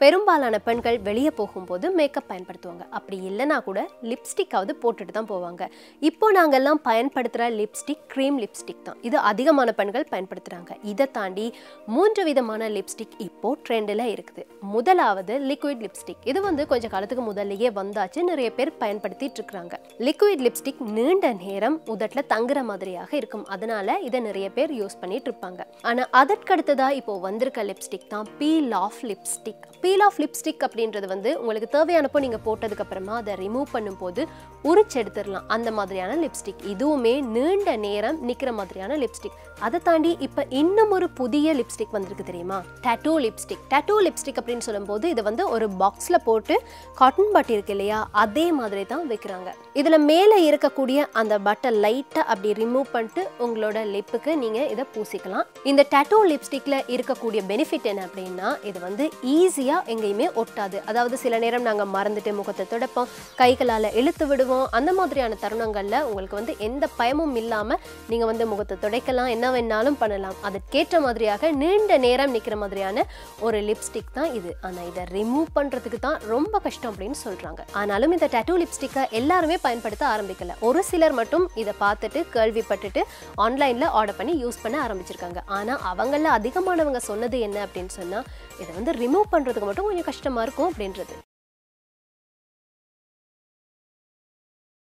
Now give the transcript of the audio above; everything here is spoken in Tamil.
பெரும்பாலான பெண்கள் வெளியே போகும்போது மேக்கப் பயன்படுத்துவாங்க அப்படி இல்லைனா கூட லிப்ஸ்டிக்காவது போட்டுட்டு தான் போவாங்க இப்போ நாங்கெல்லாம் பயன்படுத்துகிற லிப்ஸ்டிக் க்ரீம் லிப்ஸ்டிக் தான் இது அதிகமான பெண்கள் பயன்படுத்துகிறாங்க இதை தாண்டி மூன்று விதமான லிப்ஸ்டிக் இப்போ ட்ரெண்டில் இருக்குது முதலாவது லிக்விட் லிப்ஸ்டிக் இது வந்து கொஞ்ச காலத்துக்கு முதல்லயே வந்தாச்சு நிறைய பேர் பயன்படுத்திட்டு இருக்கிறாங்க லிக்விட் லிப்ஸ்டிக் நீண்ட நேரம் உதட்டில் தங்குற மாதிரியாக இருக்கும் அதனால இதை நிறைய பேர் யூஸ் பண்ணிட்டு இருப்பாங்க ஆனால் அதற்கடுத்ததா இப்போ வந்திருக்க லிப்ஸ்டிக் தான் peel off lipstick peel off lipstick அப்படின்றது வந்து உங்களுக்கு தேவையானப்போ நீங்கள் போட்டதுக்கு அப்புறமா அதை ரிமூவ் பண்ணும்போது உரிச்சு எடுத்துடலாம் அந்த மாதிரியான லிப்ஸ்டிக் இதுவுமே நீண்ட நேரம் நிற்கிற மாதிரியான லிப்ஸ்டிக் அதை தாண்டி இப்போ இன்னும் ஒரு புதிய லிப்ஸ்டிக் வந்திருக்கு தெரியுமா டேட்டூ லிப்ஸ்டிக் டேட்டூ லிப்ஸ்டிக் அப்படின்னு சொல்லும்போது இது வந்து ஒரு பாக்ஸில் போட்டு காட்டன் பட் இருக்கு இல்லையா அதே மாதிரி தான் வைக்கிறாங்க இதில் மேலே இருக்கக்கூடிய அந்த பட்டை லைட்டாக அப்படி ரிமூவ் பண்ணிட்டு உங்களோட லிப்புக்கு நீங்கள் இதை பூசிக்கலாம் இந்த டேட்டூ லிப்ஸ்டிக்கில் இருக்கக்கூடிய பெனிஃபிட் என்ன அப்படின்னா இது வந்து ஈஸியாக எங்கேயுமே ஒட்டாது அதாவது சில நேரம் நாங்கள் மறந்துட்டு முகத்தை துடைப்போம் கைகளால் இழுத்து விடுவோம் அந்த மாதிரியான தருணங்களில் உங்களுக்கு வந்து எந்த பயமும் இல்லாமல் நீங்கள் வந்து முகத்தை துடைக்கலாம் என்ன வேணாலும் பண்ணலாம் அதுக்கேற்ற மாதிரியாக நீண்ட நேரம் நிற்கிற மாதிரியான ஒரு லிப்ஸ்டிக் தான் இது ஆனால் இதை ரிமூவ் பண்ணுறதுக்கு தான் ரொம்ப கஷ்டம் அப்படின்னு சொல்கிறாங்க ஆனாலும் இந்த டேட்டூ லிப்ஸ்டிக்கை எல்லாருமே பயன்படுத்த ஆரம்பிக்கல ஒரு சிலர் மட்டும் இதை பார்த்துட்டு கேள்விப்பட்டுட்டு ஆன்லைனில் ஆர்டர் பண்ணி யூஸ் பண்ண ஆரம்பிச்சிருக்காங்க ஆனால் அவங்கள அதிகமானவங்க சொன்னது என்ன அப்படின்னு சொன்னால் இதை வந்து ரிமூவ் பண்ணுறதுக்கு மட்டும் கொஞ்சம் கஷ்டமாக இருக்கும் அப்படின்றது